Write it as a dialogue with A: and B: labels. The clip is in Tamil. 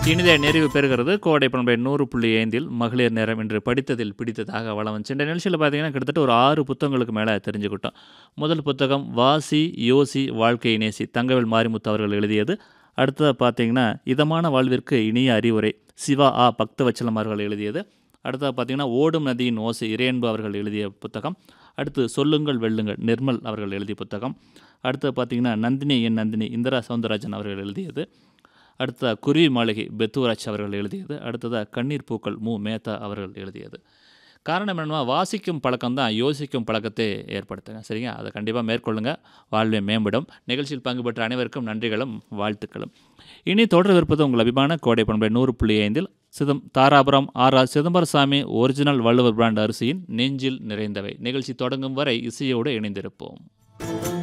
A: இனிதே நிறைவு பெறுகிறது கோடை பண்பை நூறு புள்ளி ஐந்தில் மகளிர் நேரம் என்று படித்ததில் பிடித்ததாக வளம் வந்துச்சு இந்த நிகழ்ச்சியில் பார்த்தீங்கன்னா கிட்டத்தட்ட ஒரு ஆறு புத்தகங்களுக்கு மேலே தெரிஞ்சுக்கிட்டோம் முதல் புத்தகம் வாசி யோசி வாழ்க்கை நேசி தங்கவேல் மாரிமுத்து அவர்கள் எழுதியது அடுத்ததாக பார்த்தீங்கன்னா இதமான வாழ்விற்கு இனிய அறிவுரை சிவா ஆ பக்தவச்சலம் அவர்கள் எழுதியது அடுத்ததாக பார்த்தீங்கன்னா ஓடும் நதியின் ஓசை இறையன்பு அவர்கள் எழுதிய புத்தகம் அடுத்து சொல்லுங்கள் வெல்லுங்கள் நிர்மல் அவர்கள் எழுதிய புத்தகம் அடுத்து பார்த்தீங்கன்னா நந்தினி என் நந்தினி இந்திரா சவுந்தரராஜன் அவர்கள் எழுதியது அடுத்ததாக குருவி மாளிகை பெத்துவராஜ் அவர்கள் எழுதியது அடுத்ததாக கண்ணீர் பூக்கள் மு மேத்தா அவர்கள் எழுதியது காரணம் என்னன்னா வாசிக்கும் பழக்கம் தான் யோசிக்கும் பழக்கத்தை ஏற்படுத்துங்க சரிங்க அதை கண்டிப்பாக மேற்கொள்ளுங்க வாழ்வை மேம்படும் நிகழ்ச்சியில் பங்கு பெற்ற அனைவருக்கும் நன்றிகளும் வாழ்த்துக்களும் இனி தொடர்விருப்பது உங்கள் அபிமான கோடை பண்பை நூறு புள்ளி ஐந்தில் சிதம் Dharapuram R R Chidambarasamy original Valluvar brand அரிசியின் நெஞ்சில் நிறைந்தவை நிகழ்ச்சி தொடங்கும் வரை இசையோடு இணைந்திருப்போம்